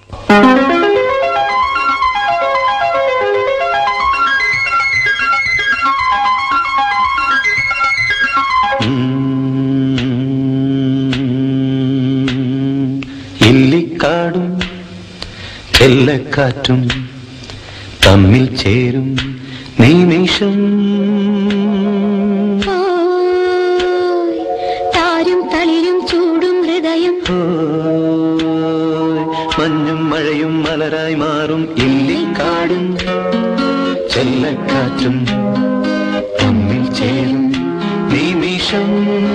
ഇല്ലിക്കാടും ചെല്ലക്കാറ്റും തമ്മിൽ ചേരും നിമിഷം ഓയ്, താരും തളിരും ചൂടും ഹൃദയം ഓയ്, മഞ്ഞും മഴയും മലരായി മാറും ഇല്ലിക്കാടും ചെല്ലക്കാറ്റും തമ്മിൽ ചേരും നിമിഷം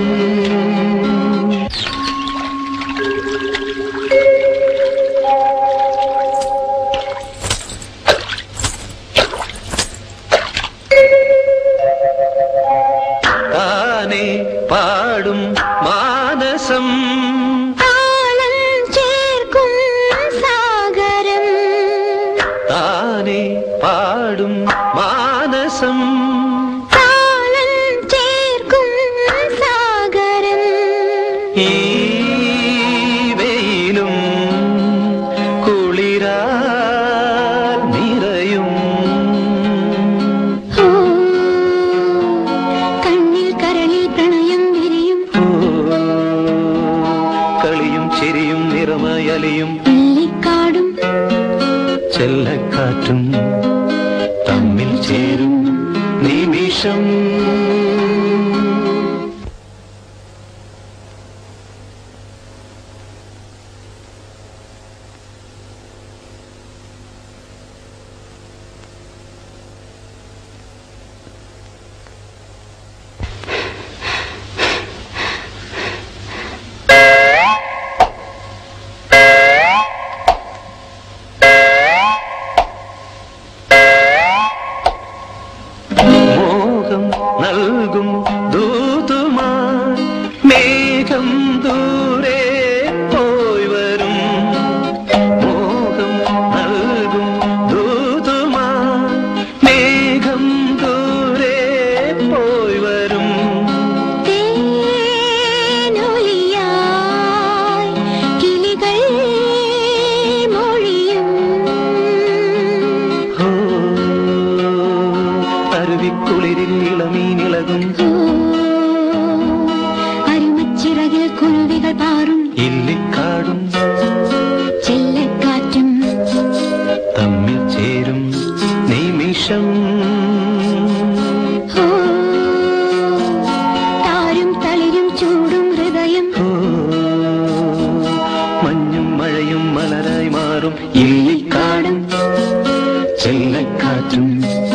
താനെ പാടും മാനസം താളം ചേർക്കും സാഗരം താനെ പാടും മാനസം താളം ചേർക്കും സാഗരം ഈ വെയിലും കുളിരാ നിറയും ഓ, കണ്ണിൽ കരളിൽ പ്രണയം വിരിയും ഓ, കളിയും ചിരിയും നിറമയലിയും ഇല്ലിക്കാടും ചെല്ലക്കാറ്റും തമ്മിൽ ചേരും നിമിഷം മോഹം നൽകും ദൂതുമായി മേഘം ദൂരെ പോയി വരും മോഹം നൽകും ദൂതുമായി മേഘം ദൂരെ പോയി വരും തേനൊലിയായി കിളികൾ മൊഴിയും ഹോ, അരുവിക്കുളിരിൽ ഇളമീനിളകും ഓ, അരുമച്ചിറകിൽ കുരുവികൾ പാറും ഇല്ലിക്കാടും ചെല്ലക്കാറ്റും തമ്മിൽ ചേരും നിമിഷം ഓ, താരും തളിരും ചൂടും ഹൃദയം ഓ, മഞ്ഞും മഴയും മലരായി മാറും ഇല്ലിക്കാടും ചെല്ലക്കാറ്റും